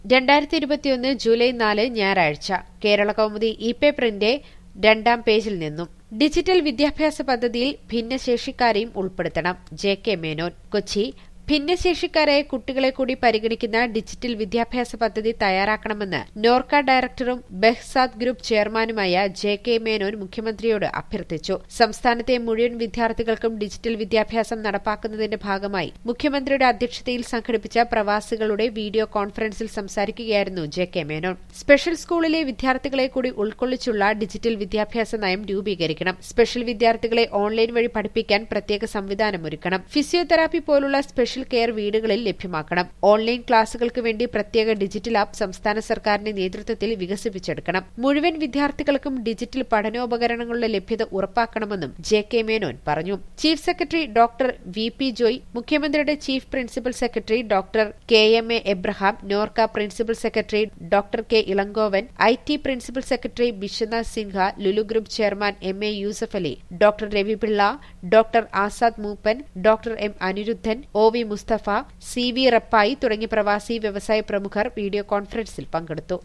രണ്ടായിരത്തി ഇരുപത്തിയൊന്ന് ജൂലൈ നാല് ഞായറാഴ്ച കേരള കൗമുദി ഇ പേപ്പറിന്റെ രണ്ടാം പേജിൽ നിന്നും ഡിജിറ്റൽ വിദ്യാഭ്യാസ പദ്ധതിയിൽ ഭിന്നശേഷിക്കാരെയും ഉൾപ്പെടുത്തണം ജെ കെ മേനോൻ കൊച്ചി ഭിന്നശേഷിക്കാരായ കുട്ടികളെ കൂടി പരിഗണിക്കുന്ന ഡിജിറ്റൽ വിദ്യാഭ്യാസ പദ്ധതി തയ്യാറാക്കണമെന്ന് നോർക്ക ഡയറക്ടറും ബെഹ്സാദ് ഗ്രൂപ്പ് ചെയർമാനുമായ ജെ കെ മേനോൻ മുഖ്യമന്ത്രിയോട് അഭ്യർത്ഥിച്ചു സംസ്ഥാനത്തെ മുഴുവൻ വിദ്യാർത്ഥികൾക്കും ഡിജിറ്റൽ വിദ്യാഭ്യാസം നടപ്പാക്കുന്നതിന്റെ ഭാഗമായി മുഖ്യമന്ത്രിയുടെ അധ്യക്ഷതയിൽ സംഘടിപ്പിച്ച പ്രവാസികളുടെ വീഡിയോ കോൺഫറൻസിൽ സംസാരിക്കുകയായിരുന്നു ജെ കെ മേനോൻ സ്പെഷ്യൽ സ്കൂളിലെ വിദ്യാർത്ഥികളെ കൂടി ഉൾക്കൊള്ളിച്ചുള്ള ഡിജിറ്റൽ വിദ്യാഭ്യാസ നയം രൂപീകരിക്കണം സ്പെഷ്യൽ വിദ്യാർത്ഥികളെ ഓൺലൈൻ വഴി പഠിപ്പിക്കാൻ പ്രത്യേക സംവിധാനമൊരുക്കണം ഫിസിയോതെറാപ്പി പോലുള്ള സ്പെഷ്യൽ കെയർ വീടുകളിൽ ലഭ്യമാക്കണം ഓൺലൈൻ ക്ലാസുകൾക്ക് വേണ്ടി പ്രത്യേക ഡിജിറ്റൽ ആപ്പ് സംസ്ഥാന സർക്കാരിന്റെ നേതൃത്വത്തിൽ വികസിപ്പിച്ചെടുക്കണം മുഴുവൻ വിദ്യാർത്ഥികൾക്കും ഡിജിറ്റൽ പഠനോപകരണങ്ങളുടെ ലഭ്യത ഉറപ്പാക്കണമെന്നും ജെ കെ മേനോൻ പറഞ്ഞു chief secretary doctor V P Joy മുഖ്യമന്ത്രിയുടെ chief principal secretary doctor K M A Abraham NORKA principal secretary doctor K Elangovan I T principal secretary Vishwanath Sinha Lulu group chairman M A Yusuff Ali doctor Ravi Pillai doctor Azad Moopen doctor M Anirudhan O V Musthafa C V Rappai തുടങ്ങിയ പ്രവാസി വ്യവസായ പ്രമുഖർ video കോൺഫറൻസിൽ പങ്കെടുത്തു